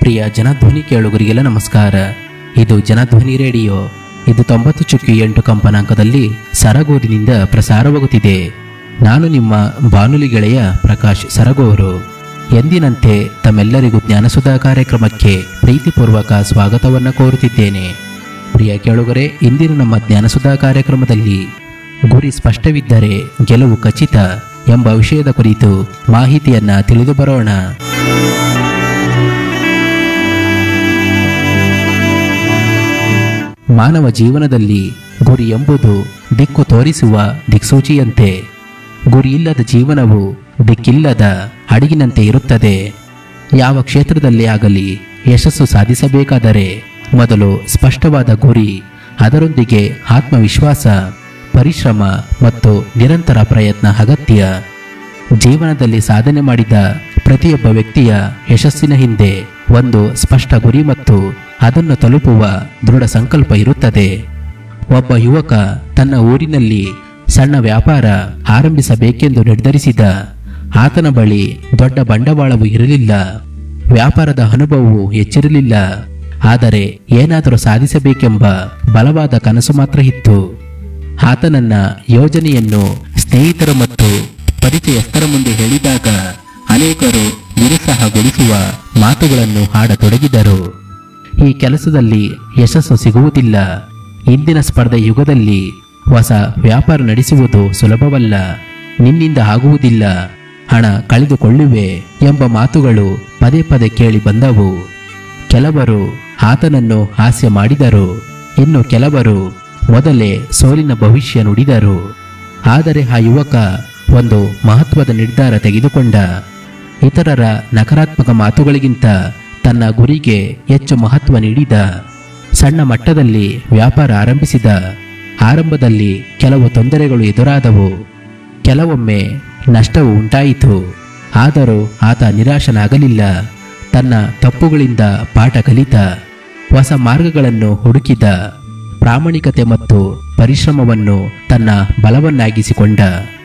ಪ್ರಿಯ ಜನಧ್ವನಿ ಕೇಳುಗರಿಗೆಲ್ಲ ನಮಸ್ಕಾರ ಇದು ಜನಧ್ವನಿ ರೇಡಿಯೋ ಇದು ತೊಂಬತ್ತು ಚುಕ್ಕಿ ಎಂಟು ಕಂಪನಾಂಕದಲ್ಲಿ ಸರಗೂರಿನಿಂದ ಪ್ರಸಾರವಾಗುತ್ತಿದೆ ನಾನು ನಿಮ್ಮ ಬಾನುಲಿ ಗೆಳೆಯ ಪ್ರಕಾಶ್ ಸರಗೂರು ಎಂದಿನಂತೆ ತಮ್ಮೆಲ್ಲರಿಗೂ ಜ್ಞಾನಸುಧಾ ಕಾರ್ಯಕ್ರಮಕ್ಕೆ ಪ್ರೀತಿಪೂರ್ವಕ ಸ್ವಾಗತವನ್ನು ಕೋರುತ್ತಿದ್ದೇನೆ ಪ್ರಿಯ ಕೇಳುಗರೆ ಇಂದಿನ ನಮ್ಮ ಜ್ಞಾನಸುಧಾ ಕಾರ್ಯಕ್ರಮದಲ್ಲಿ ಗುರಿ ಸ್ಪಷ್ಟವಿದ್ದರೆ ಗೆಲುವು ಖಚಿತ ಎಂಬ ವಿಷಯದ ಕುರಿತು ಮಾಹಿತಿಯನ್ನ ತಿಳಿದು ಬರೋಣ ಮಾನವ ಜೀವನದಲ್ಲಿ ಗುರಿ ಎಂಬುದು ದಿಕ್ಕು ತೋರಿಸುವ ದಿಕ್ಸೂಚಿಯಂತೆ ಗುರಿಯಿಲ್ಲದ ಜೀವನವು ದಿಕ್ಕಿಲ್ಲದ ಹಡಗಿನಂತೆ ಇರುತ್ತದೆ ಯಾವ ಕ್ಷೇತ್ರದಲ್ಲಿ ಆಗಲಿ ಯಶಸ್ಸು ಸಾಧಿಸಬೇಕಾದರೆ ಮೊದಲು ಸ್ಪಷ್ಟವಾದ ಗುರಿ ಅದರೊಂದಿಗೆ ಆತ್ಮವಿಶ್ವಾಸ ಪರಿಶ್ರಮ ಮತ್ತು ನಿರಂತರ ಪ್ರಯತ್ನ ಅಗತ್ಯ ಜೀವನದಲ್ಲಿ ಸಾಧನೆ ಮಾಡಿದ ಪ್ರತಿಯೊಬ್ಬ ವ್ಯಕ್ತಿಯ ಯಶಸ್ಸಿನ ಹಿಂದೆ ಒಂದು ಸ್ಪಷ್ಟ ಗುರಿ ಮತ್ತು ಅದನ್ನು ತಲುಪುವ ದೃಢ ಸಂಕಲ್ಪ ಇರುತ್ತದೆ ಒಬ್ಬ ಯುವಕ ತನ್ನ ಊರಿನಲ್ಲಿ ಸಣ್ಣ ವ್ಯಾಪಾರ ಆರಂಭಿಸಬೇಕೆಂದು ನಿರ್ಧರಿಸಿದ ಆತನ ಬಳಿ ದೊಡ್ಡ ಬಂಡವಾಳವು ಇರಲಿಲ್ಲ ವ್ಯಾಪಾರದ ಅನುಭವವು ಹೆಚ್ಚಿರಲಿಲ್ಲ ಆದರೆ ಏನಾದರೂ ಸಾಧಿಸಬೇಕೆಂಬ ಬಲವಾದ ಕನಸು ಮಾತ್ರ ಇತ್ತು ಆತನನ್ನ ಯೋಜನೆಯನ್ನು ಸ್ನೇಹಿತರು ಮತ್ತು ಪರಿಚಯಸ್ಥರ ಮುಂದೆ ಹೇಳಿದಾಗ ಅನೇಕರು ನಿರುತ್ಸಾಹಗೊಳಿಸುವ ಮಾತುಗಳನ್ನು ಆಡತೊಡಗಿದರು ಈ ಕೆಲಸದಲ್ಲಿ ಯಶಸ್ಸು ಸಿಗುವುದಿಲ್ಲ ಇಂದಿನ ಸ್ಪರ್ಧೆ ಯುಗದಲ್ಲಿ ಹೊಸ ವ್ಯಾಪಾರ ನಡೆಸುವುದು ಸುಲಭವಲ್ಲ ನಿನ್ನಿಂದ ಆಗುವುದಿಲ್ಲ ಹಣ ಕಳೆದುಕೊಳ್ಳುವೆ ಎಂಬ ಮಾತುಗಳು ಪದೇ ಪದೇ ಕೇಳಿ ಬಂದವು ಕೆಲವರು ಆತನನ್ನು ಹಾಸ್ಯ ಮಾಡಿದರು ಇನ್ನು ಕೆಲವರು ಮೊದಲೇ ಸೋಲಿನ ಭವಿಷ್ಯ ನುಡಿದರು ಆದರೆ ಆ ಯುವಕ ಒಂದು ಮಹತ್ವದ ನಿರ್ಧಾರ ತೆಗೆದುಕೊಂಡ ಇತರರ ನಕಾರಾತ್ಮಕ ಮಾತುಗಳಿಗಿಂತ ತನ್ನ ಗುರಿಗೆ ಹೆಚ್ಚು ಮಹತ್ವ ನೀಡಿದ ಸಣ್ಣ ಮಟ್ಟದಲ್ಲಿ ವ್ಯಾಪಾರ ಆರಂಭಿಸಿದ ಆರಂಭದಲ್ಲಿ ಕೆಲವು ತೊಂದರೆಗಳು ಎದುರಾದವು ಕೆಲವೊಮ್ಮೆ ನಷ್ಟವು ಉಂಟಾಯಿತು ಆದರೂ ಆತ ನಿರಾಶನಾಗಲಿಲ್ಲ ತನ್ನ ತಪ್ಪುಗಳಿಂದ ಪಾಠ ಕಲಿತ ಹೊಸ ಮಾರ್ಗಗಳನ್ನು ಹುಡುಕಿದ ಪ್ರಾಮಾಣಿಕತೆ ಮತ್ತು ಪರಿಶ್ರಮವನ್ನು ತನ್ನ ಬಲವನ್ನಾಗಿಸಿಕೊಂಡ